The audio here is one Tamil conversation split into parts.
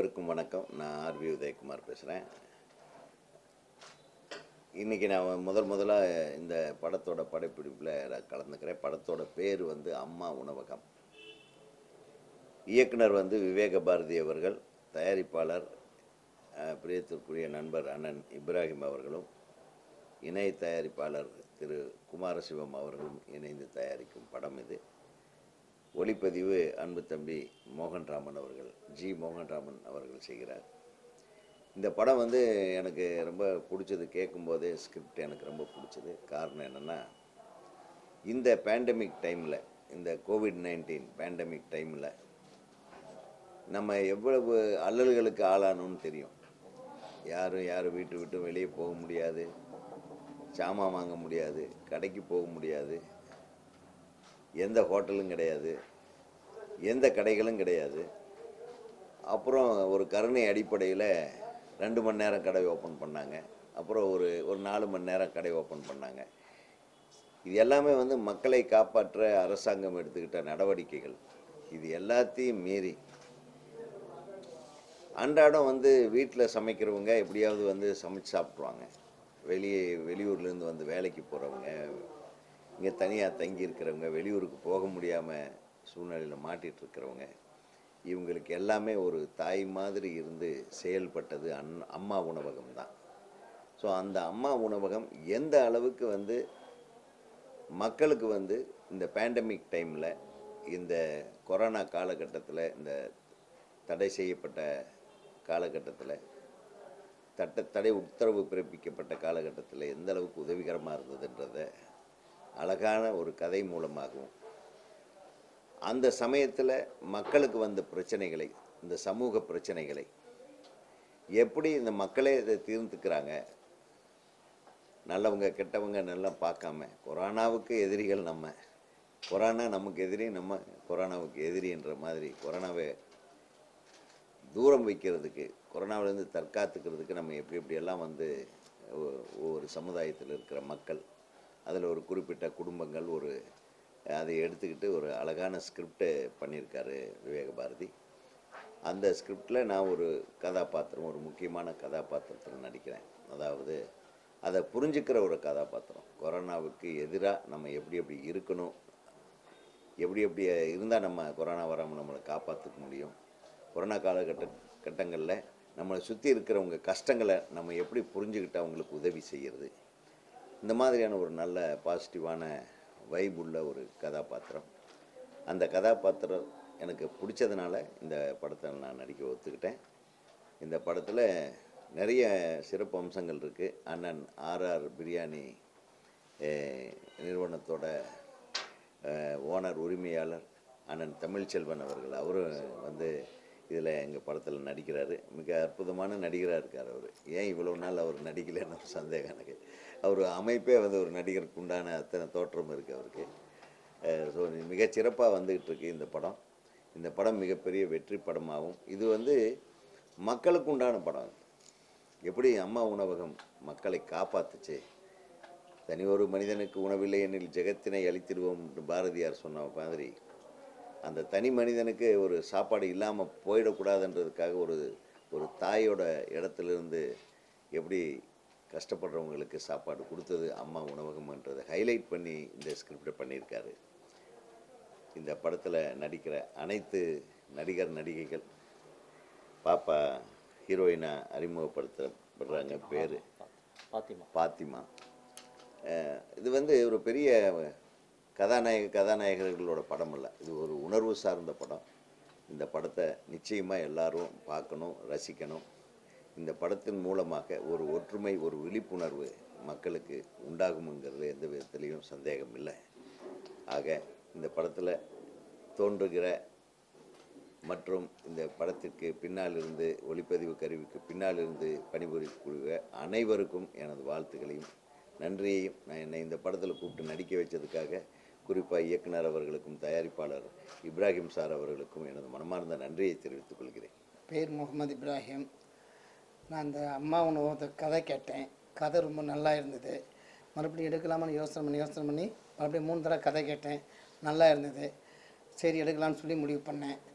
அனைவருக்கும் வணக்கம் நான் ஆர்வி உதயகுமார் பேசுகிறேன் இன்றைக்கி நான் முதல் முதலாக இந்த படத்தோட படப்பிடிப்பில் நான் கலந்துக்கிறேன் படத்தோட பேர் வந்து அம்மா உணவகம் இயக்குனர் வந்து விவேக பாரதி அவர்கள் தயாரிப்பாளர் அஹ், பிரியத்திற்குரிய நண்பர் அண்ணன் இப்ராஹிம் அவர்களும் இணை தயாரிப்பாளர் திரு குமாரசிவம் அவர்களும் இணைந்து தயாரிக்கும் படம் இது ஒளிப்பதிவு அன்பு தம்பி மோகன்ராமன் அவர்கள் ஜி மோகன்ராமன் அவர்கள் செய்கிறார் இந்த படம் வந்து எனக்கு ரொம்ப பிடிச்சது கேட்கும்போதே ஸ்கிரிப்ட் எனக்கு ரொம்ப பிடிச்சது காரணம் என்னென்னா இந்த பேண்டமிக் டைமில் இந்த கோவிட் நைன்டீன் பேண்டமிக் டைமில் நம்ம எவ்வளவு அல்லல்களுக்கு ஆளானோன்னு தெரியும் யாரும் யாரும் வீட்டு விட்டு வெளியே போக முடியாது சாமான் வாங்க முடியாது கடைக்கு போக முடியாது எந்த ஹோட்டலும் கிடையாது எந்த கடைகளும் கிடையாது அப்புறம் ஒரு கருணை அடிப்படையில் ரெண்டு மணி நேரம் கடை ஓப்பன் பண்ணாங்க அப்புறம் ஒரு ஒரு நாலு மணி நேரம் கடை ஓப்பன் பண்ணாங்க இது எல்லாமே வந்து மக்களை காப்பாற்ற அரசாங்கம் எடுத்துக்கிட்ட நடவடிக்கைகள் இது எல்லாத்தையும் மீறி அன்றாடம் வந்து வீட்டில் சமைக்கிறவங்க எப்படியாவது வந்து சமைச்சு சாப்பிட்ருவாங்க வெளியே வெளியூர்லேருந்து வந்து வேலைக்கு போகிறவங்க இங்கே தனியாக தங்கி இருக்கிறவங்க வெளியூருக்கு போக முடியாமல் சூழ்நிலையில் மாட்டிட்டு இருக்கிறவங்க இவங்களுக்கு எல்லாமே ஒரு தாய் மாதிரி இருந்து செயல்பட்டது அன் அம்மா உணவகம் தான் ஸோ அந்த அம்மா உணவகம் எந்த அளவுக்கு வந்து மக்களுக்கு வந்து இந்த பேண்டமிக் டைமில் இந்த கொரோனா காலகட்டத்தில் இந்த தடை செய்யப்பட்ட காலகட்டத்தில் தட்ட தடை உத்தரவு பிறப்பிக்கப்பட்ட காலகட்டத்தில் எந்த அளவுக்கு உதவிகரமாக இருந்ததுன்றத அழகான ஒரு கதை மூலமாகவும் அந்த சமயத்தில் மக்களுக்கு வந்த பிரச்சனைகளை இந்த சமூக பிரச்சனைகளை எப்படி இந்த மக்களே இதை தீர்ந்துக்கிறாங்க நல்லவங்க கெட்டவங்க நல்லா பார்க்காம கொரோனாவுக்கு எதிரிகள் நம்ம கொரோனா நமக்கு எதிரி நம்ம கொரோனாவுக்கு எதிரின்ற மாதிரி கொரோனாவை தூரம் வைக்கிறதுக்கு கொரோனாவிலேருந்து தற்காத்துக்கிறதுக்கு நம்ம எப்படி எப்படியெல்லாம் வந்து ஒ- ஒவ்வொரு சமுதாயத்தில் இருக்கிற மக்கள் அதில் ஒரு குறிப்பிட்ட குடும்பங்கள் ஒரு அதை எடுத்துக்கிட்டு ஒரு அழகான ஸ்கிரிப்டை பண்ணியிருக்காரு விவேக பாரதி அந்த ஸ்கிரிப்டில் நான் ஒரு கதாபாத்திரம் ஒரு முக்கியமான கதாபாத்திரத்தில் நடிக்கிறேன் அதாவது அதை புரிஞ்சுக்கிற ஒரு கதாபாத்திரம் கொரோனாவுக்கு எதிராக நம்ம எப்படி எப்படி இருக்கணும் எப்படி எப்படி இருந்தால் நம்ம கொரோனா வராமல் நம்மளை காப்பாற்றிக்க முடியும் கொரோனா காலகட்ட கட்டங்களில் நம்மளை சுற்றி இருக்கிறவங்க கஷ்டங்களை நம்ம எப்படி புரிஞ்சுக்கிட்டு அவங்களுக்கு உதவி செய்கிறது இந்த மாதிரியான ஒரு நல்ல பாசிட்டிவான வைப் உள்ள ஒரு கதாபாத்திரம் அந்த கதாபாத்திரம் எனக்கு பிடிச்சதுனால இந்த படத்தை நான் நடிக்க ஒத்துக்கிட்டேன் இந்த படத்தில் நிறைய சிறப்பு அம்சங்கள் இருக்குது அண்ணன் ஆர்ஆர் பிரியாணி அஹ், நிறுவனத்தோட ஓனர் உரிமையாளர் அண்ணன் தமிழ்ச்செல்வன் அவர்கள் அவரும் வந்து இதில் எங்கள் படத்தில் நடிக்கிறாரு மிக அற்புதமான நடிகராக இருக்கார் அவர் ஏன் இவ்வளோ நாள் அவர் நடிக்கலைன்னு ஒரு சந்தேகம் எனக்கு அவர் அமைப்பே வந்து ஒரு நடிகருக்கு உண்டான அத்தனை தோற்றம் இருக்குது அவருக்கு ஸோ மிகச்சிறப்பாக வந்துக்கிட்டு இருக்கு இந்த படம் இந்த படம் மிகப்பெரிய வெற்றி படமாகும் இது வந்து மக்களுக்கு உண்டான படம் எப்படி அம்மா உணவகம் மக்களை காப்பாத்துச்சு தனி ஒரு மனிதனுக்கு உணவில்லை எனில் ஜெகத்தினை அழித்திடுவோம் என்று பாரதியார் சொன்ன மாதிரி அந்த தனி மனிதனுக்கு ஒரு சாப்பாடு இல்லாமல் போயிடக்கூடாதுன்றதுக்காக ஒரு ஒரு தாயோட இடத்துலேருந்து எப்படி கஷ்டப்படுறவங்களுக்கு சாப்பாடு கொடுத்தது அம்மா உணவகம்ன்றதை ஹைலைட் பண்ணி இந்த ஸ்கிரிப்டை பண்ணியிருக்காரு இந்த படத்தில் நடிக்கிற அனைத்து நடிகர் நடிகைகள் பாப்பா ஹீரோயினை அறிமுகப்படுத்தப்படுறாங்க பேர் பாத்திமா பாத்திமா அஹ் இது வந்து ஒரு பெரிய கதாநாயக கதாநாயகர்களோட படம் இல்லை இது ஒரு உணர்வு சார்ந்த படம் இந்த படத்தை நிச்சயமாக எல்லாரும் பார்க்கணும் ரசிக்கணும் இந்த படத்தின் மூலமாக ஒரு ஒற்றுமை ஒரு விழிப்புணர்வு மக்களுக்கு உண்டாகுங்கிறது எந்த விதத்துலேயும் சந்தேகம் இல்லை ஆக இந்த படத்தில் தோன்றுகிற மற்றும் இந்த படத்திற்கு பின்னால் இருந்து ஒளிப்பதிவு கருவிக்கு பின்னால் இருந்து பணிபுரியக்கூடிய அனைவருக்கும் எனது வாழ்த்துக்களையும் நன்றியையும் நான் என்னை இந்த படத்தில் கூப்பிட்டு நடிக்க வச்சதுக்காக குறிப்பாக இயக்குனர் அவர்களுக்கும் தயாரிப்பாளர் இப்ராஹிம் சார் அவர்களுக்கும் எனது மனமார்ந்த நன்றியை தெரிவித்துக் கொள்கிறேன் பேர் முகமது இப்ராஹிம் நான் அந்த அம்மா உணவகத்தை கதை கேட்டேன் கதை ரொம்ப நல்லா இருந்தது மறுபடியும் எடுக்கலாமான்னு யோசனை பண்ணி யோசனை பண்ணி மறுபடியும் மூணு தடவை கதை கேட்டேன் நல்லா இருந்தது சரி எடுக்கலாம்னு சொல்லி முடிவு பண்ணேன்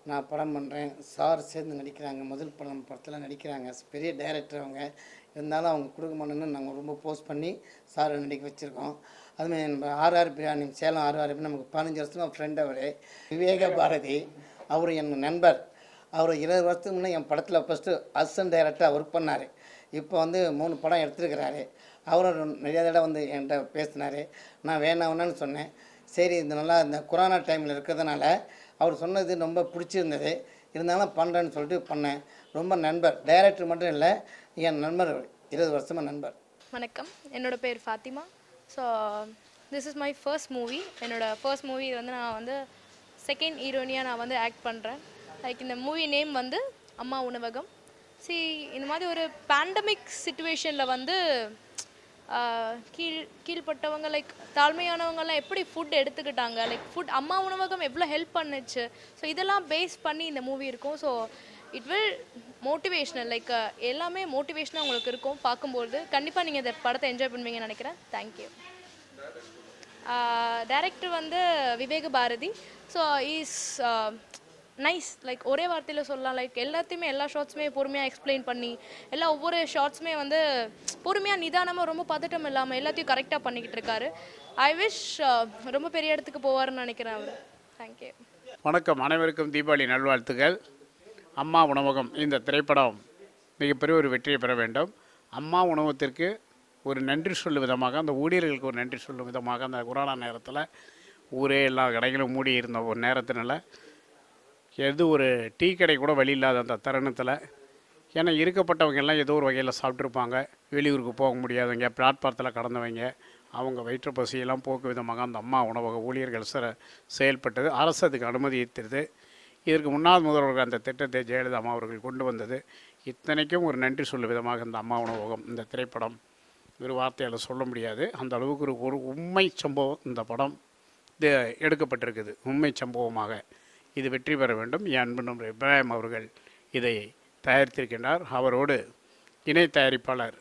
நான் படம் பண்ணுறேன் சார் சேர்ந்து நடிக்கிறாங்க முதல் படம் படத்தில் நடிக்கிறாங்க பெரிய டைரக்டர் அவங்க இருந்தாலும் அவங்க கொடுக்க மாட்டேன்னு நாங்கள் ரொம்ப போஸ்ட் பண்ணி சாரை நடிக்க வச்சுருக்கோம் அதுமாதிரி நம்ம ஆர்ஆர் பிரியாணி சேலம் ஆர்ஆர் நமக்கு பதினஞ்சு வருஷமாக ஃப்ரெண்ட் அவர் விவேக பாரதி அவர் என் நண்பர் அவர் இருபது வருஷத்துக்கு முன்னே என் படத்தில் ஃபஸ்ட்டு அசிஸ்டன்ட் டைரக்டராக ஒர்க் பண்ணார் இப்போ வந்து மூணு படம் எடுத்திருக்கிறாரு அவரும் நிறைய தடவை வந்து என்கிட்ட பேசினார் நான் வேணாம் வேணான்னு சொன்னேன் சரி இந்த நல்லா இந்த கொரோனா டைமில் இருக்கிறதுனால அவர் சொன்னது ரொம்ப பிடிச்சிருந்தது இருந்தாலும் பண்ணுறேன்னு சொல்லிட்டு பண்ணேன் ரொம்ப நண்பர் டைரக்டர் மட்டும் இல்லை என் நண்பர் அவர். இருபது வருஷமாக நண்பர் வணக்கம் என்னோட பேர் Fathima so this is my first movie என்னோட ஃபர்ஸ்ட் மூவி வந்து நான் வந்து செகண்ட் ஹீரோனியாக நான் வந்து ஆக்ட் பண்ணுறேன் லைக் இந்த மூவி நேம் வந்து அம்மா உணவகம் சி இந்த மாதிரி ஒரு பேண்டமிக் சுச்சுவேஷனில் வந்து ஆஹ், கீழ் கீழ்ப்பட்டவங்க லைக் தாழ்மையானவங்கெல்லாம் எப்படி ஃபுட் எடுத்துக்கிட்டாங்க லைக் ஃபுட் அம்மா உணவகம் எவ்வளோ ஹெல்ப் பண்ணுச்சு ஸோ இதெல்லாம் பேஸ் பண்ணி இந்த மூவி இருக்கும் so it will motivational like எல்லாமே மோட்டிவேஷனாக உங்களுக்கு இருக்கும் பார்க்கும்போது கண்டிப்பாக நீங்கள் இந்த படத்தை என்ஜாய் பண்ணுவீங்கன்னு நினைக்கிறேன் தேங்க்யூ டைரக்டர் வந்து Viveka Bharathi so is nice like ஒரே வார்த்தையில் சொல்லலாம் லைக் எல்லாத்தையுமே எல்லா ஷார்ட்ஸுமே பொறுமையாக எக்ஸ்பிளைன் பண்ணி எல்லா ஒவ்வொரு ஷார்ட்ஸுமே வந்து பொறுமையாக நிதானமாக ரொம்ப பதட்டம் இல்லாமல் எல்லாத்தையும் கரெக்டாக பண்ணிக்கிட்டு இருக்காரு ஐ விஷ் ரொம்ப பெரிய இடத்துக்கு போவாருன்னு நினைக்கிறேன் அவர் தேங்க்யூ வணக்கம் அனைவருக்கும் தீபாவளி நல்வாழ்த்துக்கள் அம்மா உணவகம் இந்த திரைப்படம் மிகப்பெரிய ஒரு வெற்றியை பெற வேண்டும் அம்மா உணவகத்திற்கு ஒரு நன்றி சொல்லும் விதமாக அந்த ஊழியர்களுக்கு ஒரு நன்றி சொல்லும் விதமாக அந்த கொரோனா நேரத்தில் ஊரே எல்லா கடைகளும் மூடி இருந்த ஒரு நேரத்தினால எது ஒரு டீ கடை கூட வழி இல்லாத அந்த தருணத்தில் ஏன்னா இருக்கப்பட்டவங்க எல்லாம் ஏதோ ஒரு வகையில் சாப்பிட்ருப்பாங்க வெளியூருக்கு போக முடியாதவங்க பிளாட்பாரத்தில் கடந்தவங்க அவங்க வயிற்று பசியெல்லாம் போக்கு விதமாக அந்த அம்மா உணவக ஊழியர்கள் சிற செயல்பட்டது அரசு அதுக்கு அனுமதித்தது இதற்கு முன்னாள் முதல்வர்கள் அந்த திட்டத்தை ஜெயலலிதா அம்மா அவர்கள் கொண்டு வந்தது இத்தனைக்கும் ஒரு நன்றி சொல்லும் விதமாக இந்த அம்மா உணவகம் இந்த திரைப்படம் ஒரு வார்த்தையால் சொல்ல முடியாது அந்த அளவுக்கு ஒரு ஒரு உண்மை சம்பவம் இந்த படம் இது எடுக்கப்பட்டிருக்குது உண்மை சம்பவமாக இது வெற்றி பெற வேண்டும் என் அன்பு நண்பர் இப்ராஹிம் அவர்கள் இதை தயாரித்திருக்கின்றார் அவரோடு இணை தயாரிப்பாளர்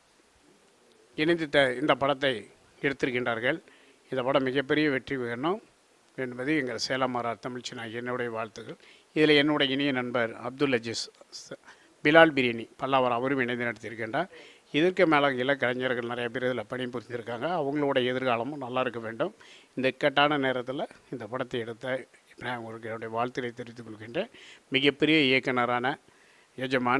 இணைந்து த இந்த படத்தை எடுத்திருக்கின்றார்கள் இந்த படம் மிகப்பெரிய வெற்றி பெறணும் என்பது எங்கள் சேலமாரார் தமிழ்ச்சினா என்னுடைய வாழ்த்துக்கள் இதில் என்னுடைய இனிய நண்பர் அப்துல் அஜீஸ் ச- பிலால் பிரியாணி பல்லாவர் அவரும் இணைந்து நடத்தியிருக்கின்றார் இதற்கு மேலே இள கலைஞர்கள் நிறைய பேர் இதில் பணிபுரிஞ்சிருக்காங்க அவங்களோட எதிர்காலமும் நல்லா இருக்க வேண்டும் இந்த இக்கட்டான நேரத்தில் இந்த படத்தை எடுத்த நான் உங்களுக்கு என்னுடைய வாழ்த்துக்களை தெரிவித்துக் கொள்கின்றேன் மிகப்பெரிய இயக்குனரான எஜமான்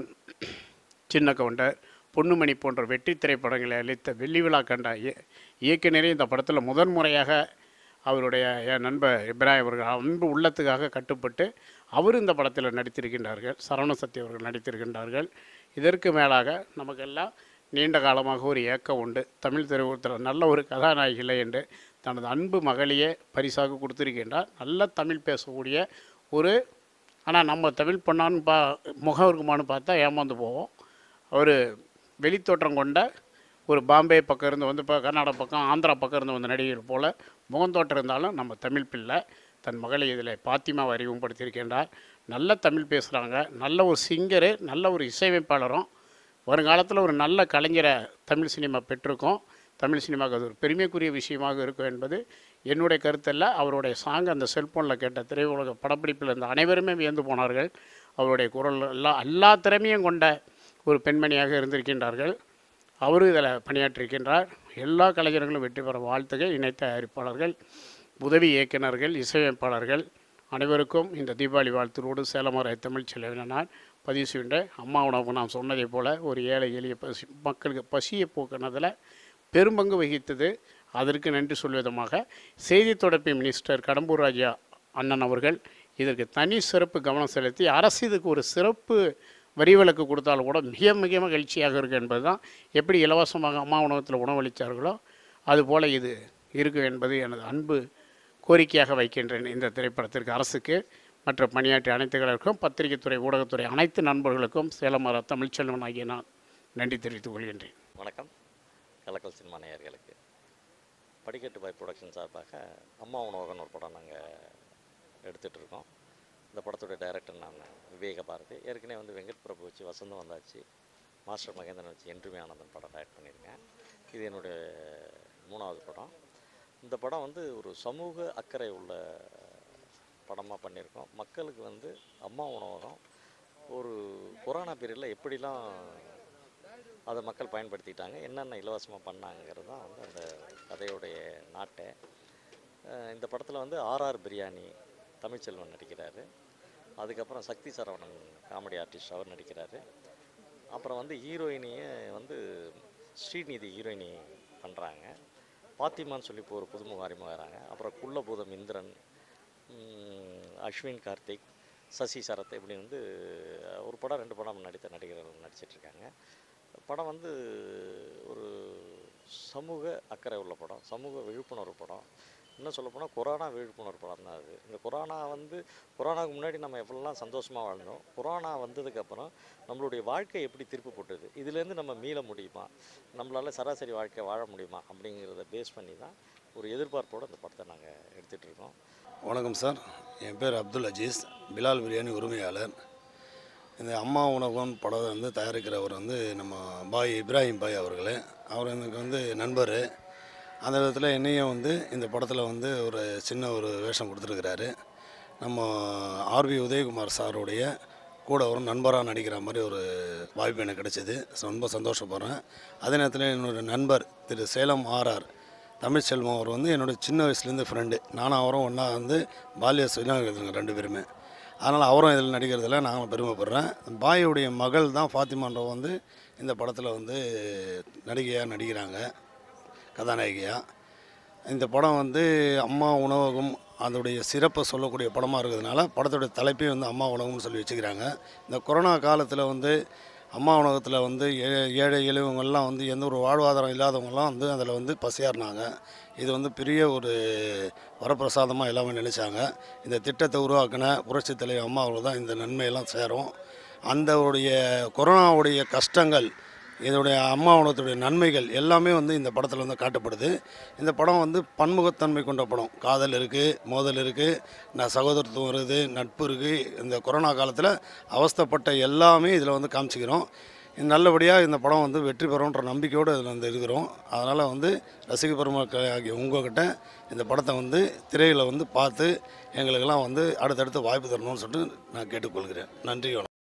சின்ன கவுண்டர் பொன்னுமணி போன்ற வெற்றி திரைப்படங்களை அளித்த வெள்ளி விழா கண்ட இய- இயக்குனரே இந்த படத்தில் முதன்முறையாக அவருடைய என் நண்பர் இப்ராஹிம் அவர்கள் அன்பு உள்ளத்துக்காக கட்டுப்பட்டு அவர் இந்த படத்தில் நடித்திருக்கின்றார்கள் சரவண சக்தி அவர்கள் நடித்திருக்கின்றார்கள் இதற்கு மேலாக நமக்கெல்லாம் நீண்ட காலமாக ஒரு ஏக்கம் உண்டு தமிழ் திரையுலகத்தில் நல்ல ஒரு கதாநாயகி இல்லை என்று தனது அன்பு மகளையே பரிசாக கொடுத்திருக்கின்றார் நல்ல தமிழ் பேசக்கூடிய ஒரு ஆனால் நம்ம தமிழ் பண்ணான்னு பா முகம் இருக்குமான்னு பார்த்தா ஏமாந்து போவோம் ஒரு வெளித்தோற்றம் கொண்ட ஒரு பாம்பே பக்கம் இருந்து வந்து இப்போ கர்நாடகா பக்கம் ஆந்திரா பக்கம் இருந்து வந்த நடிகர் போல் முகந்தோற்றம் இருந்தாலும் நம்ம தமிழ் பிள்ளை தன் மகளை இதில் பாத்திமாவை அறிமுகப்படுத்தியிருக்கின்றார் நல்ல தமிழ் பேசுகிறாங்க நல்ல ஒரு சிங்கரு நல்ல ஒரு இசையமைப்பாளரும் வருங்காலத்தில் ஒரு நல்ல கலைஞரை தமிழ் சினிமா பெற்றிருக்கோம் தமிழ் சினிமாவுக்கு அது ஒரு பெருமைக்குரிய விஷயமாக இருக்கும் என்பது என்னுடைய கருத்தல்ல அவருடைய சாங் அந்த செல்ஃபோனில் கேட்ட திரையுலக படப்பிடிப்பில் இருந்த அனைவருமே வியந்து போனார்கள் அவருடைய குரல் எல்லா எல்லா திறமையும் கொண்ட ஒரு பெண்மணியாக இருந்திருக்கின்றார்கள் அவரும் இதில் பணியாற்றியிருக்கின்றார் எல்லா கலைஞர்களும் வெற்றி பெற வாழ்த்துகள் இணை தயாரிப்பாளர்கள் உதவி இயக்குனர்கள் இசையமைப்பாளர்கள் அனைவருக்கும் இந்த தீபாவளி வாழ்த்துரோடு சேலமர தமிழ் செலவின நான் பதிவு செய்கின்றேன் அம்மா உணவு நான் சொன்னதைப் போல ஒரு ஏழை எளிய பசி மக்களுக்கு பசியை போக்குனதில் பெரும்பங்கு வகித்தது அதற்கு நன்றி சொல்வதமாக செய்தி தொடர்பு மினிஸ்டர் கடம்பூர் ராஜா அண்ணன் அவர்கள் இதற்கு தனி சிறப்பு கவனம் செலுத்தி அரசு இதுக்கு ஒரு சிறப்பு வரி விலக்கு கொடுத்தாலும் கூட மிக மிக மகிழ்ச்சியாக இருக்குது என்பது தான் எப்படி இலவசமாக அம்மா உணவகத்தில் உணவளித்தார்களோ அதுபோல் இது இருக்கும் என்பது எனது அன்பு கோரிக்கையாக வைக்கின்றேன் இந்த திரைப்படத்திற்கு அரசுக்கு மற்ற பணியாற்றிய அனைத்துகளுக்கும் பத்திரிகைத் துறை ஊடகத்துறை அனைத்து நண்பர்களுக்கும் சேலமர தமிழ்ச்செல்வன் ஆகிய நான் நன்றி தெரிவித்துக் கொள்கின்றேன் வணக்கம் கலக்கல் சினிமா நேயர்களுக்கு படிக்கட்டு பாய் ப்ரொடக்ஷன் சார்பாக அம்மா உணவகம்னு ஒரு படம் நாங்கள் எடுத்துகிட்டு இருக்கோம் இந்த படத்துடைய டைரக்டர் நான் விவேக பாரதி ஏற்கனவே வந்து வெங்கட் பிரபு வச்சு வசந்தம் வந்தாச்சு மாஸ்டர் மகேந்திரன் வச்சு என்றுமே ஆனந்தன் படம் டைரக்ட் பண்ணியிருக்கேன் இது என்னுடைய மூணாவது படம் இந்த படம் வந்து ஒரு சமூக அக்கறை உள்ள படமாக பண்ணியிருக்கோம் மக்களுக்கு வந்து அம்மா உணவகம் ஒரு கொரோனா பீரியடில் எப்படிலாம் அதை மக்கள் பயன்படுத்திட்டாங்க என்னென்ன இலவசமாக பண்ணாங்கிறது தான் வந்து அந்த கதையுடைய நாட்டை அஹ் இந்த படத்தில் வந்து ஆர்ஆர் பிரியாணி தமிழ்ச்செல்வன் நடிக்கிறாரு அதுக்கப்புறம் சக்தி சரவணன் காமெடி ஆர்டிஸ்ட் அவர் நடிக்கிறாரு அப்புறம் வந்து ஹீரோயினியை வந்து ஸ்ரீநிதி ஹீரோயினி பண்ணுறாங்க பாத்திமான்னு சொல்லி இப்போ ஒரு புதுமுக அறிமுகறாங்க அப்புறம் குள்ளபூதம் இந்திரன் உம், அஸ்வின் கார்த்திக் சசி சரத் இப்படி வந்து ஒரு படம் ரெண்டு படம் நடித்த நடிகர்கள் நடிச்சிட்ருக்காங்க படம் வந்து ஒரு சமூக அக்கறை உள்ள படம் சமூக விழிப்புணர்வு படம் இன்னும் சொல்லப்போனால் கொரோனா விழிப்புணர்வு படம் தான் அது இந்த கொரோனா வந்து கொரோனாவுக்கு முன்னாடி நம்ம எவ்வளோலாம் சந்தோஷமாக வாழ்ந்தோம் கொரோனா வந்ததுக்கப்புறம் நம்மளுடைய வாழ்க்கை எப்படி திருப்பி போட்டுது இதுலேருந்து நம்ம மீள முடியுமா நம்மளால் சராசரி வாழ்க்கை வாழ முடியுமா அப்படிங்கிறத பேஸ் பண்ணி தான் ஒரு எதிர்பார்ப்போடு அந்த படத்தை நாங்கள் எடுத்துகிட்டு இருக்கோம் வணக்கம் சார் என் பேர் அப்துல் அஜீஸ் பிலால் பிரியாணி உரிமையாளர் இந்த அம்மா உணவகம் படம் வந்து தயாரிக்கிறவர் வந்து நம்ம பாய் இப்ராஹிம் பாய் அவர்கள் அவர் எனக்கு வந்து நண்பர் அந்த விதத்தில் என்னையும் வந்து இந்த படத்தில் வந்து ஒரு சின்ன ஒரு வேஷம் கொடுத்துருக்கிறாரு நம்ம ஆர்வி உதயகுமார் சாருடைய கூட ஒரு நண்பராக நடிக்கிற மாதிரி ஒரு வாய்ப்பு எனக்கு கிடைச்சிது ரொம்ப சந்தோஷப்படுறேன் அதே நேரத்தில் என்னோட நண்பர் திரு சேலம் ஆர்ஆர் தமிழ்ச்செல்வம் அவர் வந்து என்னோட சின்ன வயசுலேருந்து ஃப்ரெண்டு நானும் அவரும் ஒன்றா வந்து பால்ய சுயநலங்க ரெண்டு பேருமே அதனால் அவரும் இதில் நடிக்கிறதுல நாங்களும் பெருமைப்படுறேன் பாயுடைய மகள் தான் ஃபாத்திமான்றவ வந்து இந்த படத்தில் வந்து நடிகையாக நடிக்கிறாங்க கதாநாயகியாக இந்த படம் வந்து அம்மா உணவகம் அதோடைய சிறப்பை சொல்லக்கூடிய படமாக இருக்கிறதுனால படத்துடைய தலைப்பே வந்து அம்மா உணவகம்னு சொல்லி வச்சுக்கிறாங்க இந்த கொரோனா காலத்தில் வந்து அம்மா உணவகத்தில் வந்து ஏ- ஏழை எளியவங்கள்லாம் வந்து எந்த ஒரு வாழ்வாதாரம் இல்லாதவங்கலாம் வந்து அதில் வந்து பசியாறினாங்க இது வந்து பெரிய ஒரு வரப்பிரசாதமாக எல்லாமே நினச்சாங்க இந்த திட்டத்தை உருவாக்கின புரட்சித் தலைவர் அம்மா அவர்கள் தான் இந்த நன்மையெல்லாம் சேரும் அந்த உடைய கொரோனாவுடைய கஷ்டங்கள் இதோடைய அம்மா உணவகத்துடைய நன்மைகள் எல்லாமே வந்து இந்த படத்தில் வந்து காட்டப்படுது இந்த படம் வந்து பன்முகத்தன்மை கொண்ட படம் காதல் இருக்குது மோதல் இருக்குது ந சகோதரத்துவம் இருக்குது நட்பு இருக்குது இந்த கொரோனா காலத்தில் அவஸ்தைப்பட்ட எல்லாமே இதில் வந்து காமிச்சிக்கிறோம் இது நல்லபடியாக இந்த படம் வந்து வெற்றி பெறும்ன்ற நம்பிக்கையோடு இதில் வந்து இருக்கிறோம் அதனால் வந்து ரசிக பெருமக்கள் ஆகிய உங்ககிட்ட இந்த படத்தை வந்து திரையில் வந்து பார்த்து எங்களுக்கெல்லாம் வந்து அடுத்தடுத்து வாய்ப்பு தரணும்னு சொல்லிட்டு நான் கேட்டுக்கொள்கிறேன் நன்றி வணக்கம்